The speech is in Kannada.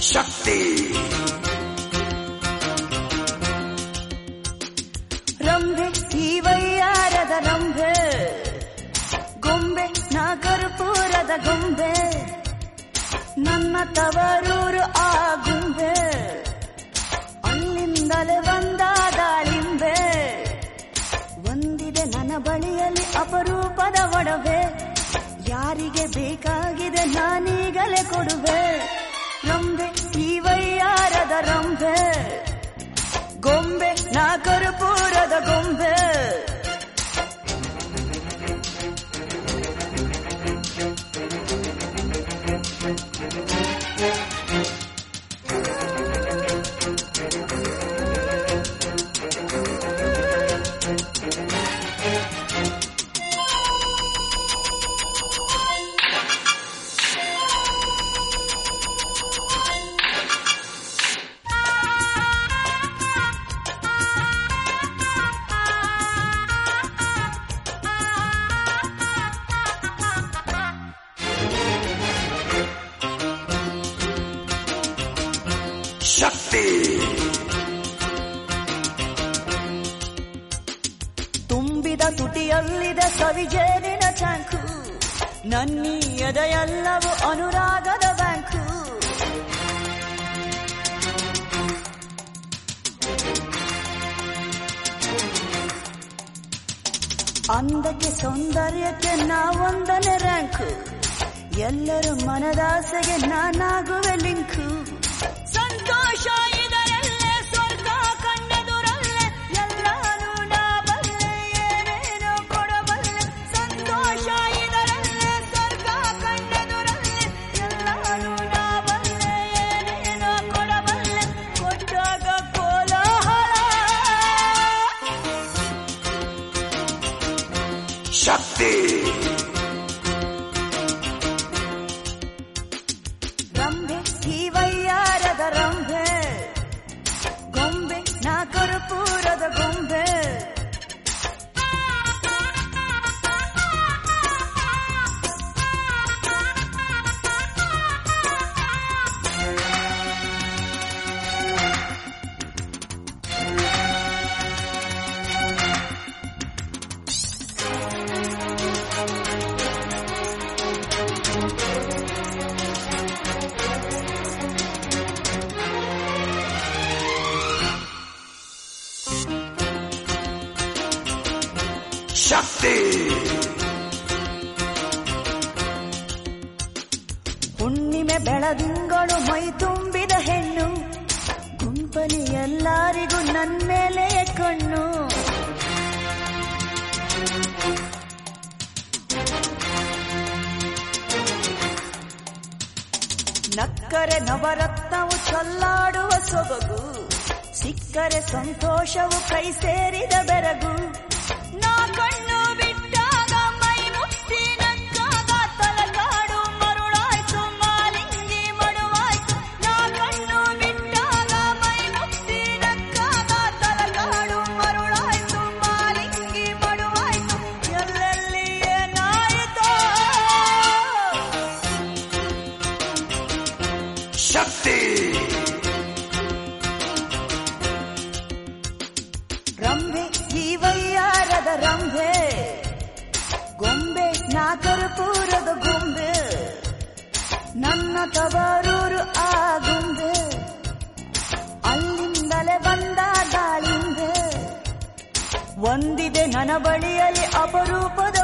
ಶಕ್ತಿ ರಂಭೆ ಜೀವಯ್ಯಾರದ ರಂಭೆ ಗೊಂಬೆ ನಾ ಕರ್ಪೂರದ ಗೊಂಬೆ ನನ್ನ ತವರೂರು ಆ ಗುಂಬೆ ಅಲ್ಲಿಂದಲೇ ಬಂದ ದಾಳಿಂಬೆ ಒಂದಿದೆ ನನ್ನ ಬಳಿಯಲ್ಲಿ ಅಪರೂಪದ ಒಡವೆ ಯಾರಿಗೆ ಬೇಕಾಗಿದೆ ನಾನೀಗಲೇ ಕೊಡುವೆ ರಂಬೆ ಜೀವಯ್ಯಾರದ ರಂಭೆ ಗೊಂಬೆ ನಾ ಕರ್ಪೂರದ ಗೊಂಬೆ ಶಕ್ತಿ ತುಂಬಿದ ತುಟಿಯಲ್ಲಿದೆ ಸವಿಜೇನಿನ ಚಾಂಕು ನನ್ನೀ ಎದೆಯೆಲ್ಲವೂ ಅನುರಾಗದ ಬ್ಯಾಂಕು ಅಂದಕ್ಕೆ ಸೌಂದರ್ಯಕ್ಕೆ ನಾವೊಂದನೇ ರ್ಯಾಂಕು ಎಲ್ಲರೂ ಮನದಾಸೆಗೆ ನಾನಾಗುವೆ ಲಿಂಕು ಸಂತೋಷ ಇದರಲ್ಲೇ ಸ್ವರ್ಗ ಕಣ್ಣೆದುರಲ್ಲೇ ಎಲ್ಲಾನು ನಾ ಬಲ್ಲೆ ಏನೇನೋ ಕೊಡಬಲ್ಲೆ ಸಂತೋಷ ಇದರಲ್ಲೇ ಸ್ವರ್ಗ ಕಣ್ಣೆದುರಲ್ಲೇ ಎಲ್ಲಾನು ನಾ ಬಲ್ಲೆ ಏನೇನೋ ಕೊಡಬಲ್ಲೆ ಕೊಟ್ಟಾಗ ಕೋಲಾಹಲ ಶಕ್ತಿ ರಂಭೆ ಜೀವಯ್ಯಾರದ ರಂಭೆ ಗೊಂಬೆ ನಾ ಕರ್ಪೂರದ ಗೊಂಬೆ ಶಕ್ತಿ ಹುಣ್ಣಿಮೆ ಬೆಳದಿಂಗಳು ಮೈ ತುಂಬಿದ ಹೆಣ್ಣು ಗುಂಪಲಿ ಎಲ್ಲರಿಗೂ ನನ್ ಮೇಲೆ ಕಣ್ಣು ನಕ್ಕರೆ ನವರತ್ನವು ಚಲ್ಲಾಡುವ ಸೊಬಗು ಸಿಕ್ಕರೆ ಸಂತೋಷವು ಕೈ ಸೇರಿದ ಬೆರಗು ನಾ ಕಣ್ಣು ಬಿಟ್ಟಾಗ ಮೈ ಮುಟ್ಟಿ ನಕ್ಕಾಗ ತಲಕಾಡು ಮರುಳಾಯ್ತು ಮಾಲಿಂಗಿ ಮಡುವಾಯ್ತು ನಾ ಕಣ್ಣು ಬಿಟ್ಟಾಗ ಮೈ ಮುಟ್ಟಿ ನಕ್ಕಾಗ ತಲಕಾಡು ಮರುಳಾಯ್ತು ಮಾಲಿಂಗಿ ಮಡುವಾಯ್ತು ಎಲ್ಲೆಲ್ಲಿ ಏನಾಯಿತೋ ಶಕ್ತಿ ರಂಭೆ ಜೀವಯ್ಯಾರದ ರಂಭೆ ಗೊಂಬೆ ನಾ ಕರ್ಪೂರದ ಗೊಂಬೆ ನನ್ನ ತವರೂರು ಆ ಗೊಂಬೆ ಅಲ್ಲಿಂದಲೇ ಬಂದ ದಾಳಿಂಬೆ ಒಂದಿದೆ ನನ್ನ ಬಳಿಯಲ್ಲಿ ಅಪರೂಪದ